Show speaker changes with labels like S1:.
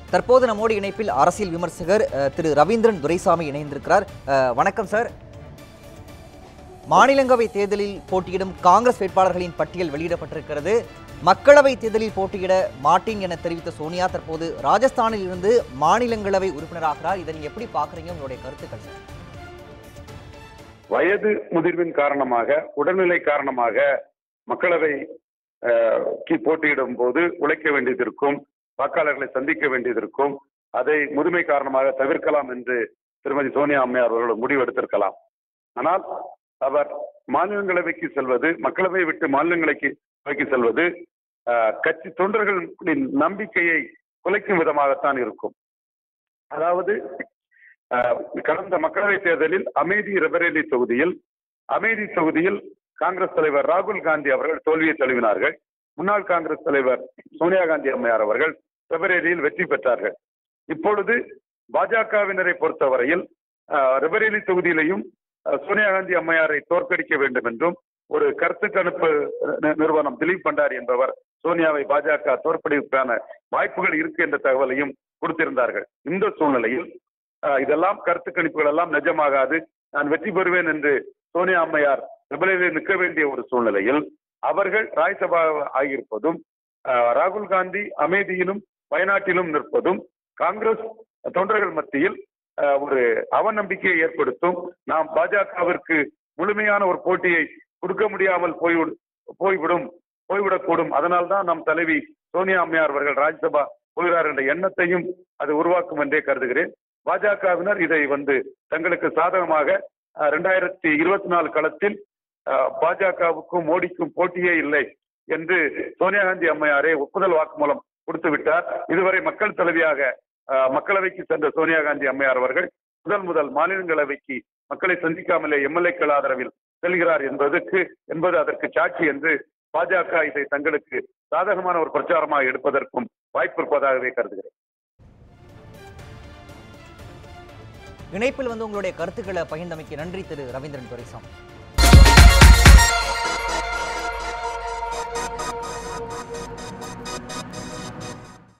S1: தற்போது நம்மோடு இணைப்பில் அரசியல் விமர்சகர் அஹ், திரு ரவீந்திரன் துரைசாமி இணைந்திருக்கிறார் அஹ், வணக்கம் சார் மாநிலங்களவை தேர்தலில் போட்டியிடும் காங்கிரஸ் வேட்பாளர்களின் பட்டியல் வெளியிடப்பட்டிருக்கிறது மக்களவை தேர்தலில் போட்டியிட மாட்டேன் என தெரிவித்த சோனியா தற்போது ராஜஸ்தானில் இருந்து மாநிலங்களவை உறுப்பினராகிறார் இதை நீங்க எப்படி பாக்குறீங்க உங்களுடைய கருத்துக்கள் சார்
S2: வயது முதிர்வின் காரணமாக உடல்நிலை காரணமாக மக்களவை அஹ், க்கு போட்டியிடும் போது உழைக்க வேண்டியது இருக்கும் வாக்காளர்களை சந்திக்க வேண்டியது இருக்கும் அதை முதுமை காரணமாக தவிர்க்கலாம் என்று திருமதி சோனியா அம்மையார் அவர்கள் முடிவு எடுத்திருக்கலாம் ஆனால் அவர் மாநிலங்களவைக்கு செல்வது மக்களவை விட்டு மாநிலங்களுக்கு வைக்கு செல்வது அஹ், கட்சி தொண்டர்களின் நம்பிக்கையை குலைக்கும் விதமாகத்தான் இருக்கும் அதாவது அஹ், கடந்த மக்களவைத் தேர்தலில் அமேதி ரெபரேலி தொகுதியில் அமேதி தொகுதியில் காங்கிரஸ் தலைவர் ராகுல் காந்தி அவர்கள் தோல்வியை தழுவினார்கள் முன்னாள் காங்கிரஸ் தலைவர் சோனியா காந்தி அம்மையார் அவர்கள் ரெபரேலியில் வெற்றி பெற்றார்கள் இப்பொழுது பாஜகவினரை பொறுத்தவரையில் அஹ், ரெபரேலி தொகுதியிலையும் அஹ், சோனியா காந்தி அம்மையாரை தோற்கடிக்க வேண்டும் என்றும் ஒரு கருத்து கணிப்பு நி- நிறுவனம் திலீப் பண்டாரி என்பவர் சோனியாவை பாஜக தோற்கடிப்பதற்கான வாய்ப்புகள் இருக்கு என்ற தகவலையும் கொடுத்திருந்தார்கள் இந்த சூழ்நிலையில் அஹ், இதெல்லாம் கருத்து கணிப்புகள் எல்லாம் நிஜமாகாது நான் வெற்றி பெறுவேன் என்று சோனியா அம்மையார் ரிபலையில் நிற்க வேண்டிய ஒரு சூழ்நிலையில் அவர்கள் ராஜ்சபா ஆகியிருப்பதும் அஹ், ராகுல் காந்தி அமேதியிலும் வயநாட்டிலும் நிற்பதும் காங்கிரஸ் தொண்டர்கள் மத்தியில் அஹ், ஒரு அவநம்பிக்கையை ஏற்படுத்தும் நாம் பாஜகவிற்கு முழுமையான ஒரு போட்டியை கொடுக்க முடியாமல் போய்விடு போய்விடும் போய்விடக்கூடும் அதனால்தான் நம் தலைவி சோனியா அம்மையார் அவர்கள் ராஜ்சபா போகிறார் என்ற எண்ணத்தையும் அது உருவாக்கும் என்றே கருதுகிறேன் பாஜகவினர் இதை வந்து தங்களுக்கு சாதகமாக ரெண்டாயிரத்தி இருபத்தி நாலு களத்தில் அஹ், பாஜகவுக்கும் மோடிக்கும் போட்டியே இல்லை என்று சோனியா காந்தி அம்மையாரே ஒப்புதல் வாக்குமூலம் கொடுத்து விட்டார் இதுவரை மக்கள் தலைவியாக அஹ், மக்களவைக்கு சென்ற சோனியா காந்தி அம்மையார் அவர்கள் முதல் முதல் மாநிலங்களவைக்கு மக்களை சந்திக்காமலே எம்எல்ஏக்கள் ஆதரவில் செல்கிறார் என்பதற்கு என்பது அதற்கு சாட்சி என்று பாஜக இதை தங்களுக்கு சாதகமான ஒரு பிரச்சாரமாக எடுப்பதற்கும் வாய்ப்பு இருப்பதாகவே கருதுகிறேன்
S1: இணைப்பில் வந்து உங்களுடைய கருத்துக்களை பகிர்ந்தமைக்கு நன்றி திரு ரவீந்திரன் துரைசாமி